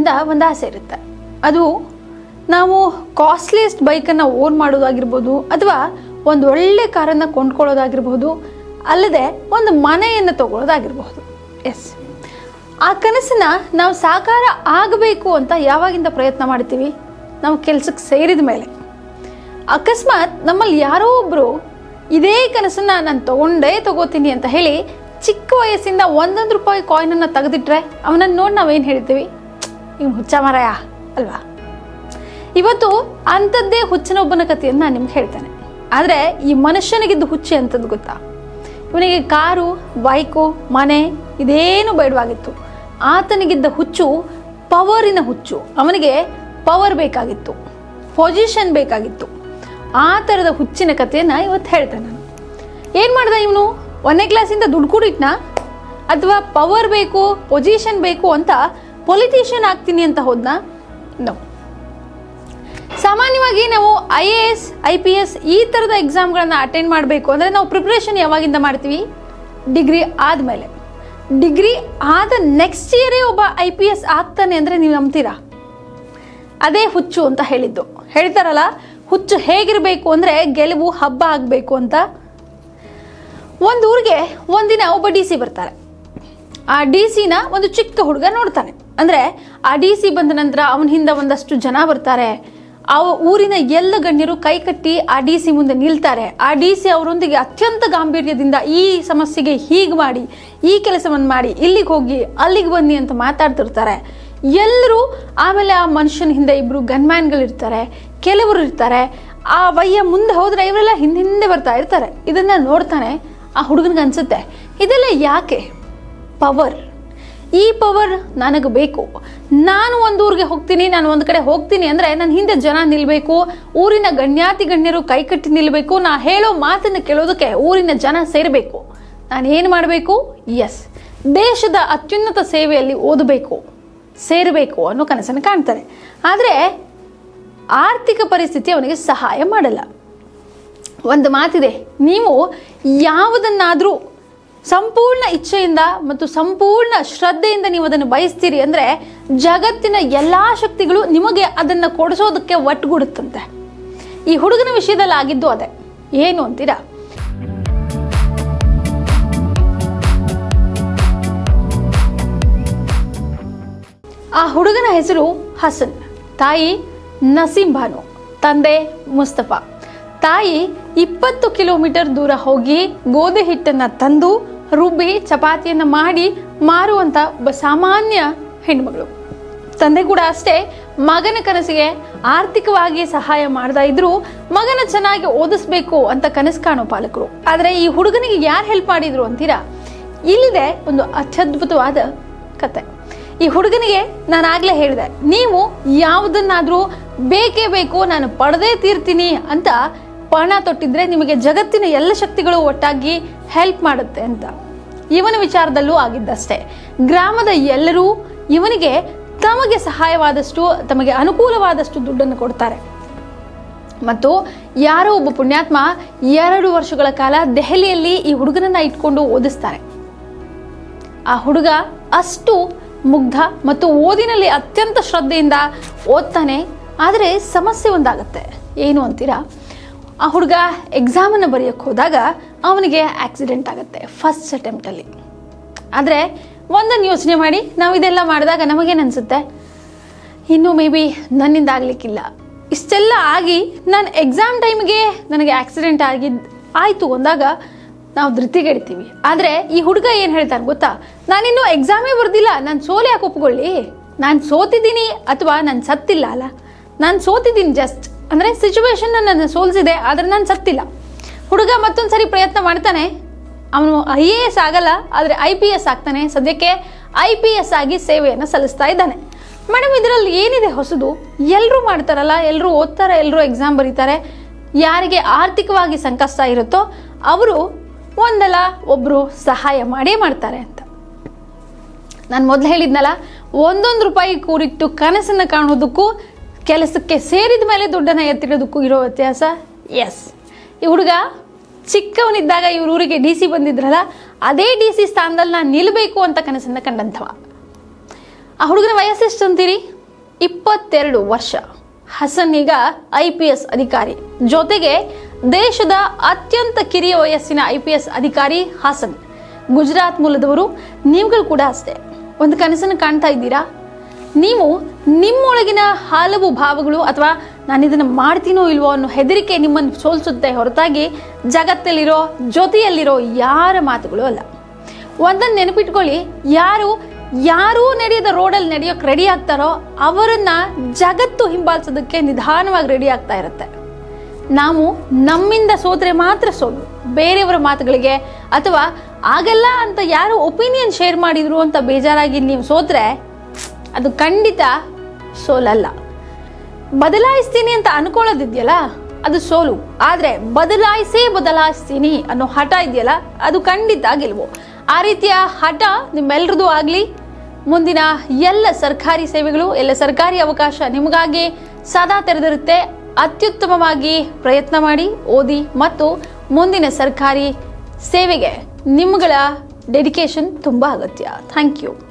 ಚಿಕ್ಕವನಿಂದ ಒಂದು ಆಸೆ ಇರುತ್ತೆ ಅದು ನಾವು ಕಾಸ್ಟ್ಲಿಯೆಸ್ಟ್ ಬೈಕನ್ನು ಓನ್ ಮಾಡೋದಾಗಿರ್ಬೋದು ಅಥವಾ ಒಂದು ಒಳ್ಳೆ ಕಾರನ್ನು ಕೊಂಡ್ಕೊಳ್ಳೋದಾಗಿರ್ಬೋದು ಅಲ್ಲದೆ ಒಂದು ಮನೆಯನ್ನು ತಗೊಳ್ಳೋದಾಗಿರ್ಬಹುದು ಎಸ್ ಆ ಕನಸನ್ನ ನಾವು ಸಾಕಾರ ಆಗಬೇಕು ಅಂತ ಯಾವಾಗಿಂದ ಪ್ರಯತ್ನ ಮಾಡ್ತೀವಿ ನಾವು ಕೆಲಸಕ್ಕೆ ಸೇರಿದ ಮೇಲೆ ಅಕಸ್ಮಾತ್ ನಮ್ಮಲ್ಲಿ ಯಾರೋ ಒಬ್ಬರು ಇದೇ ಕನಸನ್ನ ನಾನು ತಗೊಂಡೇ ತಗೋತೀನಿ ಅಂತ ಹೇಳಿ ಚಿಕ್ಕ ವಯಸ್ಸಿಂದ ಒಂದೊಂದು ರೂಪಾಯಿ ಕಾಯಿನನ್ನು ತೆಗೆದಿಟ್ರೆ ಅವನನ್ನು ನೋಡಿ ನಾವೇನು ಹೇಳ್ತೀವಿ ಇವ್ನು ಹುಚ್ಚ ಮರಯ ಅಲ್ವಾ ಇವತ್ತು ಅಂಥದ್ದೇ ಹುಚ್ಚನೊಬ್ಬನ ಕಥೆಯನ್ನು ನಾನು ನಿಮ್ಗೆ ಹೇಳ್ತೇನೆ ಆದರೆ ಈ ಮನುಷ್ಯನಿಗಿದ್ದು ಹುಚ್ಚೆ ಅಂತದ್ದು ಗೊತ್ತಾ ಇವನಿಗೆ ಕಾರು ಬೈಕು ಮನೆ ಇದೇನು ಬೇಡವಾಗಿತ್ತು ಆತನಿಗಿದ್ದ ಹುಚ್ಚು ಪವರಿನ ಹುಚ್ಚು ಅವನಿಗೆ ಪವರ್ ಬೇಕಾಗಿತ್ತು ಪೊಸಿಷನ್ ಬೇಕಾಗಿತ್ತು ಆ ಥರದ ಹುಚ್ಚಿನ ಕಥೆಯನ್ನು ಇವತ್ತು ಹೇಳ್ತೇನೆ ನಾನು ಏನು ಮಾಡ್ದ ಇವನು ಒಂದನೇ ಕ್ಲಾಸಿಂದ ದುಡ್ಡು ಕೂಡಿಟ್ನ ಅಥವಾ ಪವರ್ ಬೇಕು ಪೊಸಿಷನ್ ಬೇಕು ಅಂತ ಪೊಲಿಟಿಷಿಯನ್ ಆಗ್ತೀನಿ ಅಂತ ಹೋದ್ನಾ ನೋ ಸಾಮಾನ್ಯವಾಗಿ ನಾವು I A S I P S ಈ ಥರದ ಎಕ್ಸಾಮ್ಗಳನ್ನ ಅಟೆಂಡ್ ಮಾಡಬೇಕು ಅಂದರೆ ನಾವು ಪ್ರಿಪ್ರೇಷನ್ ಯಾವಾಗಿಂದ ಮಾಡ್ತೀವಿ ಡಿಗ್ರಿ ಆದಮೇಲೆ ಡಿಗ್ರಿ ಆದ ನೆಕ್ಸ್ಟ್ ಇಯರೇ ಒಬ್ಬ ಐ ಪಿ ಎಸ್ ಆಗ್ತಾನೆ ಅಂದರೆ ನೀವು ನಂಬ್ತೀರಾ ಅದೇ ಹುಚ್ಚು ಅಂತ ಹೇಳಿದ್ದು ಹೇಳ್ತಾರಲ್ಲ ಹುಚ್ಚು ಹೇಗಿರಬೇಕು ಅಂದರೆ ಗೆಲುವು ಹಬ್ಬ ಆಗಬೇಕು ಅಂತ ಒಂದು ಊರಿಗೆ ಒಂದಿನ ಒಬ್ಬ ಡಿ ಸಿ ಬರ್ತಾರೆ ಆ ಡಿ ಸಿನ ಒಂದು ಚಿಕ್ಕ ಹುಡುಗ ನೋಡ್ತಾನೆ ಅಂದರೆ ಆ ಡಿ ಸಿ ಬಂದ ನಂತರ ಅವನ ಹಿಂದೆ ಒಂದಷ್ಟು ಜನ ಬರ್ತಾರೆ ಆ ಊರಿನ ಎಲ್ಲ ಗಣ್ಯರು ಕೈ ಕಟ್ಟಿ ಆ ಡಿ ಸಿ ಮುಂದೆ ನಿಲ್ತಾರೆ ಆ ಡಿ ಸಿ ಅವರೊಂದಿಗೆ ಅತ್ಯಂತ ಗಾಂಭೀರ್ಯದಿಂದ ಈ ಸಮಸ್ಯೆಗೆ ಹೀಗೆ ಮಾಡಿ ಈ ಕೆಲಸವನ್ನು ಮಾಡಿ ಇಲ್ಲಿಗೆ ಹೋಗಿ ಅಲ್ಲಿಗೆ ಬನ್ನಿ ಅಂತ ಮಾತಾಡ್ತಿರ್ತಾರೆ ಎಲ್ಲರೂ ಆಮೇಲೆ ಆ ಮನುಷ್ಯನ ಹಿಂದೆ ಇಬ್ಬರು ಗನ್ಮ್ಯಾನ್ಗಳಿರ್ತಾರೆ ಕೆಲವರು ಇರ್ತಾರೆ ಆ ವಯ್ಯ ಮುಂದೆ ಹೋದ್ರೆ ಇವರೆಲ್ಲ ಹಿಂದೆ ಹಿಂದೆ ಬರ್ತಾ ಇರ್ತಾರೆ ಇದನ್ನ ನೋಡ್ತಾನೆ ಆ ಹುಡುಗನಿಗೆ ಅನ್ಸುತ್ತೆ ಇದೆಲ್ಲ ಯಾಕೆ ಪವರ್ ಈ ಪವರ್ ನನಗೆ ಬೇಕು ನಾನು ಒಂದು ಊರಿಗೆ ಹೋಗ್ತೀನಿ ನಾನು ಒಂದು ಕಡೆ ಹೋಗ್ತೀನಿ ಅಂದರೆ ನನ್ನ ಹಿಂದೆ ಜನ ನಿಲ್ಲಬೇಕು ಊರಿನ ಗಣ್ಯಾತಿ ಗಣ್ಯರು ಕೈಕಟ್ಟಿ ನಿಲ್ಲಬೇಕು ನಾ ಹೇಳೋ ಮಾತನ್ನು ಕೇಳೋದಕ್ಕೆ ಊರಿನ ಜನ ಸೇರಬೇಕು ನಾನು ಏನು ಮಾಡಬೇಕು ಎಸ್ ದೇಶದ ಅತ್ಯುನ್ನತ ಸೇವೆಯಲ್ಲಿ ಓದಬೇಕು ಸೇರಬೇಕು ಅನ್ನೋ ಕನಸನ್ನು ಕಾಣ್ತಾನೆ ಆದರೆ ಆರ್ಥಿಕ ಪರಿಸ್ಥಿತಿ ಅವನಿಗೆ ಸಹಾಯ ಮಾಡಲ್ಲ ಒಂದು ಮಾತಿದೆ ನೀವು ಯಾವುದನ್ನಾದರೂ ಸಂಪೂರ್ಣ ಇಚ್ಛೆಯಿಂದ ಮತ್ತು ಸಂಪೂರ್ಣ ಶ್ರದ್ಧೆಯಿಂದ ನೀವು ಅದನ್ನು ಬಯಸ್ತೀರಿ ಅಂದರೆ ಜಗತ್ತಿನ ಎಲ್ಲ ಶಕ್ತಿಗಳು ನಿಮಗೆ ಅದನ್ನು ಕೊಡಿಸೋದಕ್ಕೆ ಒಟ್ಟುಗೂಡುತ್ತಂತೆ ಈ ಹುಡುಗನ ವಿಷಯದಲ್ಲಿ ಆಗಿದ್ದು ಅದೇ ಏನು ಅಂತೀರಾ ಆ ಹುಡುಗನ ಹೆಸರು ಹಸನ್ ತಾಯಿ ನಸೀಂ ಭಾನು ತಂದೆ ಮುಸ್ತಫಾ ತಾಯಿ ಇಪ್ಪತ್ತು ಕಿಲೋಮೀಟರ್ ದೂರ ಹೋಗಿ ಗೋಧಿ ಹಿಟ್ಟನ್ನು ತಂದು ರುಬ್ಬಿ ಚಪಾತಿಯನ್ನು ಮಾಡಿ ಮಾರುವಂಥ ಒಬ್ಬ ಸಾಮಾನ್ಯ ಹೆಣ್ಮಗಳು ತಂದೆ ಕೂಡ ಅಷ್ಟೇ ಮಗನ ಕನಸಿಗೆ ಆರ್ಥಿಕವಾಗಿ ಸಹಾಯ ಮಾಡ್ತಾ ಇದ್ರು ಮಗನ ಚೆನ್ನಾಗಿ ಓದಿಸ್ಬೇಕು ಅಂತ ಕನಸು ಕಾಣೋ ಪಾಲಕರು ಆದರೆ ಈ ಹುಡುಗನಿಗೆ ಯಾರು ಹೆಲ್ಪ್ ಮಾಡಿದ್ರು ಅಂತೀರಾ ಇಲ್ಲಿದೆ ಒಂದು ಅತ್ಯದ್ಭುತವಾದ ಕತೆ ಈ ಹುಡುಗನಿಗೆ ನಾನು ಆಗ್ಲೇ ಹೇಳಿದೆ ನೀವು ಯಾವುದನ್ನಾದ್ರೂ ಬೇಕೇ ಬೇಕು ನಾನು ಪಡೆದೇ ತೀರ್ತೀನಿ ಅಂತ ಪಣ ತೊಟ್ಟಿದ್ರೆ ನಿಮಗೆ ಜಗತ್ತಿನ ಎಲ್ಲ ಶಕ್ತಿಗಳು ಒಟ್ಟಾಗಿ ಹೆಲ್ಪ್ ಮಾಡುತ್ತೆ ಅಂತ ಇವನ ವಿಚಾರದಲ್ಲೂ ಆಗಿದ್ದಷ್ಟೇ ಗ್ರಾಮದ ಎಲ್ಲರೂ ಇವನಿಗೆ ತಮಗೆ ಸಹಾಯವಾದಷ್ಟು ತಮಗೆ ಅನುಕೂಲವಾದಷ್ಟು ದುಡ್ಡನ್ನು ಕೊಡ್ತಾರೆ ಮತ್ತು ಯಾರೋ ಒಬ್ಬ ಪುಣ್ಯಾತ್ಮ ಎರಡು ವರ್ಷಗಳ ಕಾಲ ದೆಹಲಿಯಲ್ಲಿ ಈ ಹುಡುಗನನ್ನ ಇಟ್ಕೊಂಡು ಓದಿಸ್ತಾರೆ ಆ ಹುಡುಗ ಅಷ್ಟು ಮುಗ್ಧ ಮತ್ತು ಓದಿನಲ್ಲಿ ಅತ್ಯಂತ ಶ್ರದ್ಧೆಯಿಂದ ಓದ್ತಾನೆ ಆದರೆ ಸಮಸ್ಯೆ ಒಂದಾಗುತ್ತೆ ಏನು ಅಂತೀರಾ ಆ ಹುಡುಗ ಎಕ್ಸಾಮನ್ನು ಬರೆಯೋಕ್ಕೆ ಹೋದಾಗ ಅವನಿಗೆ ಆಕ್ಸಿಡೆಂಟ್ ಆಗುತ್ತೆ ಫಸ್ಟ್ ಅಟೆಂಪ್ಟಲ್ಲಿ ಆದರೆ ಒಂದನ್ನು ಯೋಚನೆ ಮಾಡಿ ನಾವು ಇದೆಲ್ಲ ಮಾಡಿದಾಗ ನಮಗೇನು ಅನಿಸುತ್ತೆ ಇನ್ನು ಮೇ ಬಿ ನನ್ನಿಂದ ಆಗಲಿಕ್ಕಿಲ್ಲ ಇಷ್ಟೆಲ್ಲ ಆಗಿ ನಾನು ಎಕ್ಸಾಮ್ ಟೈಮ್ಗೆ ನನಗೆ ಆಕ್ಸಿಡೆಂಟ್ ಆಗಿದ್ದು ಆಯಿತು ಅಂದಾಗ ನಾವು ಧೃತಿಗೆಡ್ತೀವಿ ಆದರೆ ಈ ಹುಡುಗ ಏನು ಹೇಳ್ತಾನೆ ಗೊತ್ತಾ ನಾನಿನ್ನೂ ಎಕ್ಸಾಮೇ ಬರ್ದಿಲ್ಲ ನಾನು ಸೋಲೆ ಯಾಕೆ ಒಪ್ಕೊಳ್ಳಿ ನಾನು ಸೋತಿದ್ದೀನಿ ಅಥವಾ ನಾನು ಸತ್ತಿಲ್ಲ ಅಲ್ಲ ನಾನು ಸೋತಿದ್ದೀನಿ ಜಸ್ಟ್ ಅಂದರೆ ಸಿಚುವೇಶನ್ ನನ್ನ ಸೋಲ್ಸಿದೆ ಆದರೆ ನಾನು ಸತ್ತಿಲ್ಲ ಹುಡುಗ ಮತ್ತೊಂದು ಸರಿ ಪ್ರಯತ್ನ ಮಾಡ್ತಾನೆ ಅವನು ಐ ಎ ಎಸ್ ಆಗಲ್ಲ ಆದರೆ ಐ ಪಿ ಎಸ್ ಆಗ್ತಾನೆ ಸದ್ಯಕ್ಕೆ ಐ ಪಿ ಎಸ್ ಆಗಿ ಸೇವೆಯನ್ನು ಸಲ್ಲಿಸ್ತಾ ಇದ್ದಾನೆ ಮೇಡಮ್ ಇದರಲ್ಲಿ ಏನಿದೆ ಹೊಸದು ಎಲ್ಲರೂ ಮಾಡ್ತಾರಲ್ಲ ಎಲ್ಲರೂ ಓದ್ತಾರೆ ಎಲ್ಲರೂ ಎಕ್ಸಾಮ್ ಬರೀತಾರೆ ಯಾರಿಗೆ ಆರ್ಥಿಕವಾಗಿ ಸಂಕಷ್ಟ ಇರುತ್ತೋ ಅವರು ಒಂದಲ್ಲ ಒಬ್ಬರು ಸಹಾಯ ಮಾಡೇ ಮಾಡ್ತಾರೆ ಅಂತ ನಾನು ಮೊದಲು ಹೇಳಿದ್ನಲ್ಲ ಒಂದೊಂದು ರೂಪಾಯಿ ಕೂಡಿಟ್ಟು ಕನಸನ್ನು ಕಾಣೋದಕ್ಕೂ ಕೆಲಸಕ್ಕೆ ಸೇರಿದ ಮೇಲೆ ದುಡ್ಡನ್ನು ಎತ್ತಿಡೋದಕ್ಕೂ ಇರೋ ವ್ಯತ್ಯಾಸ ಎಸ್ ಈ ಹುಡುಗ ಚಿಕ್ಕವನಿದ್ದಾಗ ಇವ್ರ ಊರಿಗೆ ಡಿ ಸಿ ಬಂದಿದ್ರಲ್ಲ ಅದೇ ಡಿ ಸಿ ಸ್ಥಾನದಲ್ಲಿ ನಾನು ನಿಲ್ಲಬೇಕು ಅಂತ ಕನಸನ್ನು ಕಂಡಂಥವ ಆ ಹುಡುಗನ ವಯಸ್ಸೆಷ್ಟು ಅಂತೀರಿ ಇಪ್ಪತ್ತೆರಡು ವರ್ಷ ಹಸನ್ ಈಗ ಐ ಪಿ ಎಸ್ ಅಧಿಕಾರಿ ಜೊತೆಗೆ ದೇಶದ ಅತ್ಯಂತ ಕಿರಿಯ ವಯಸ್ಸಿನ ಐ ಪಿ ಎಸ್ ಅಧಿಕಾರಿ ಹಾಸನ್ ಗುಜರಾತ್ ಮೂಲದವರು ನೀವುಗಳು ಕೂಡ ಅಷ್ಟೇ ಒಂದು ಕನಸನ್ನು ಕಾಣ್ತಾ ಇದ್ದೀರಾ ನೀವು ನಿಮ್ಮೊಳಗಿನ ಹಲವು ಭಾವಗಳು ಅಥವಾ ನಾನು ಇದನ್ನು ಮಾಡ್ತೀನೋ ಇಲ್ವೋ ಅನ್ನೋ ಹೆದರಿಕೆ ನಿಮ್ಮನ್ನು ಸೋಲಿಸುತ್ತೆ ಹೊರತಾಗಿ ಜಗತ್ತಲ್ಲಿರೋ ಜೊತೆಯಲ್ಲಿರೋ ಯಾರ ಮಾತುಗಳು ಅಲ್ಲ ಒಂದನ್ನು ನೆನಪಿಟ್ಕೊಳ್ಳಿ ಯಾರು ಯಾರೂ ನಡೆಯದ ರೋಡಲ್ಲಿ ನಡೆಯೋಕೆ ರೆಡಿ ಆಗ್ತಾರೋ ಅವರನ್ನ ಜಗತ್ತು ಹಿಂಬಾಲಿಸೋದಕ್ಕೆ ನಿಧಾನವಾಗಿ ರೆಡಿ ಆಗ್ತಾ ಇರುತ್ತೆ ನಾವು ನಮ್ಮಿಂದ ಸೋತ್ರೆ ಮಾತ್ರ ಸೋಲು ಬೇರೆಯವರ ಮಾತುಗಳಿಗೆ ಅಥವಾ ಆಗಲ್ಲ ಅಂತ ಯಾರು ಒಪಿನಿಯನ್ ಶೇರ್ ಮಾಡಿದ್ರು ಅಂತ ಬೇಜಾರಾಗಿ ನೀವು ಸೋತ್ರೆ ಅದು ಖಂಡಿತ ಸೋಲಲ್ಲ ಬದಲಾಯಿಸ್ತೀನಿ ಅಂತ ಅನ್ಕೊಳ್ಳೋದಿದೆಯಲ್ಲ ಅದು ಸೋಲು ಆದ್ರೆ ಬದಲಾಯಿಸೇ ಬದಲಾಯಿಸ್ತೀನಿ ಅನ್ನೋ ಹಠ ಇದೆಯಲ್ಲ ಅದು ಖಂಡಿತ ಗೆಲುವು ಆ ರೀತಿಯ ಹಠ ನಿಮ್ಮೆಲ್ರದ್ದು ಆಗ್ಲಿ ಮುಂದಿನ ಎಲ್ಲ ಸರ್ಕಾರಿ ಸೇವೆಗಳು ಎಲ್ಲ ಸರ್ಕಾರಿ ಅವಕಾಶ ನಿಮಗಾಗಿ ಸದಾ ತೆರೆದಿರುತ್ತೆ ಅತ್ಯುತ್ತಮವಾಗಿ ಪ್ರಯತ್ನ ಮಾಡಿ ಓದಿ ಮತ್ತು ಮುಂದಿನ ಸರ್ಕಾರಿ ಸೇವೆಗೆ ನಿಮ್ಮಗಳ ಡೆಡಿಕೇಶನ್ ತುಂಬ ಅಗತ್ಯ ಥ್ಯಾಂಕ್ ಯು